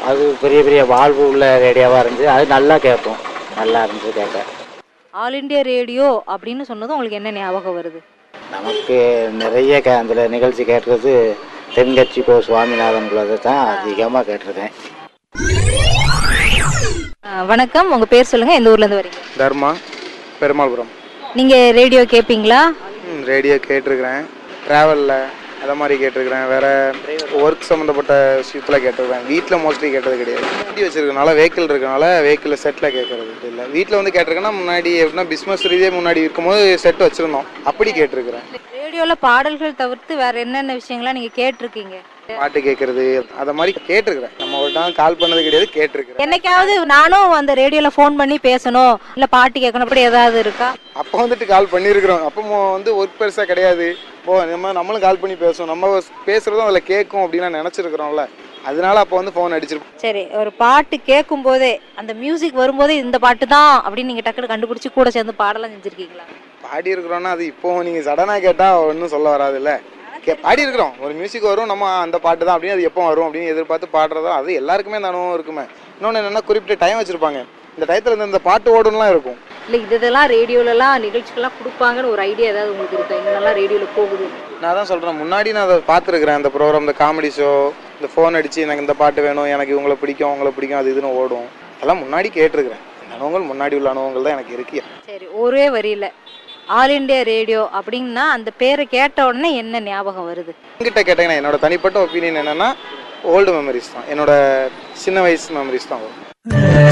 அது பெரிய பெரிய வாழ்வு உள்ள ரேடியோவாக இருந்துச்சு அது நல்லா கேட்போம் நல்லா இருந்துச்சு கேட்க ஆல் இண்டியா ரேடியோ அப்படின்னு சொன்னதும் உங்களுக்கு என்ன ஞாபகம் வருது நமக்கு நிறைய கே அதில் நிகழ்ச்சி கேட்டுறது தென்கட்சி கோ சுவாமிநாதன் உள்ளதை தான் அதிகமாக கேட்டிருக்கேன் அஹ், வணக்கம் உங்க பேர் சொல்லுங்க எந்த ஊர்ல இருந்து வரீங்க தர்மா பெருமாள்புரம் நீங்க ரேடியோ கேட்பீங்களா ம், ரேடியோ கேட்டிருக்கிறேன் ட்ராவலில் அதை மாதிரி கேட்டிருக்கிறேன் வேற ஒர்க் சம்மந்தப்பட்ட விஷயத்தில் கேட்டிருக்கிறேன் வீட்டில் மோஸ்ட்லி கேட்டது கிடையாது வண்டி வச்சிருக்கனால வெஹிக்கிள் இருக்கனால வெஹிக்கிளில் செட்டில் கேட்கறது இல்லை வீட்டில் வந்து கேட்டிருக்கேன்னா முன்னாடி எப்படின்னா பிஸ்னஸ் ரீதியாக முன்னாடி இருக்கும்போது செட் வச்சுருந்தோம் அப்படி கேட்டிருக்கிறேன் ரேடியோல பாடல்கள் தவிர்த்து வேற என்னென்ன விஷயங்கள்லாம் நீங்க கேட்டிருக்கீங்க பாட்டு கேட்கறது அதை மாதிரி கேட்டிருக்கிறேன் நம்ம ஒரு டைம் கால் பண்ணது கிடையாது கேட்டிருக்கிறேன் என்னைக்காவது நானும் அந்த ரேடியோல ஃபோன் பண்ணி பேசணும் இல்ல பாட்டு கேட்கணும் அப்படி ஏதாவது இருக்கா அப்போ வந்துட்டு கால் பண்ணியிருக்கிறோம் அப்போ மோ- வந்து ஒர்க் பெருசாக கிடையாது ஓ நம்ம நம்மளும் கால் பண்ணி பேசுவோம் நம்ம பேசுகிறதும் அதில் கேட்கும் அப்படின்னு நினச்சிருக்கிறோம்ல அதனால அப்போ வந்து ஃபோன் அடிச்சிருப்போம் சரி ஒரு பாட்டு கேட்கும் போதே அந்த மியூசிக் வரும்போதே இந்த பாட்டு தான் அப்படின்னு நீங்க டக்குனு கண்டுபிடிச்சு கூட சேர்ந்து பாடலாம் செஞ்சிருக்கீங்களா பாடி இருக்கிறோன்னா அது இப்போ நீங்கள் சடனாக கேட்டால் ஒன்றும் சொல்ல வராதுல்ல கே பாடி இருக்கிறோம் ஒரு மியூசிக் வரும் நம்ம அந்த பாட்டு தான் அப்படின்னு அது எப்போ வரும் அப்படின்னு எதிர்பார்த்து பாடுறதா அது எல்லாருக்குமே அந்த அனுபவம் இருக்குமே இன்னொன்று என்னென்னா குறிப்பிட்ட டைம் வச்சுருப்பாங்க இந்த டயத்தில் இந்த இந்த பாட்டு ஓடுன்னுலாம் இருக்கும் இல்ல இது இதெல்லாம் ரேடியோலலாம் நிகழ்ச்சிகள்லாம் கொடுப்பாங்கன்னு ஒரு ஐடியா ஏதாவது உங்களுக்கு இருக்கா இங்கெல்லாம் ரேடியோல போகுது நான் தான் சொல்கிறேன் முன்னாடி நான் அதை பார்த்துருக்குறேன் இந்த ப்ரோக்ராம் இந்த காமெடி ஷோ இந்த ஃபோன் அடித்து எனக்கு இந்த பாட்டு வேணும் எனக்கு இவங்களை பிடிக்கும் அவங்கள பிடிக்கும் அது இதுன்னு ஓடும் அதெல்லாம் முன்னாடி கேட்டிருக்கிறேன் அந்த அனுபவங்கள் முன்னாடி உள்ள அனுபவங்கள் தான் எனக்கு இருக்கு சரி ஒரே வரியில ஆல் இண்டியா ரேடியோ அப்படின்னா அந்த பேரை கேட்ட உடனே என்ன ஞாபகம் வருது என்கிட்ட கேட்டீங்கன்னா என்னோட தனிப்பட்ட ஒப்பீனியன் என்னன்னா ஓல்டு மெமரிஸ் தான் என்னோட சின்ன வயசு மெமரிஸ் தான் வரும்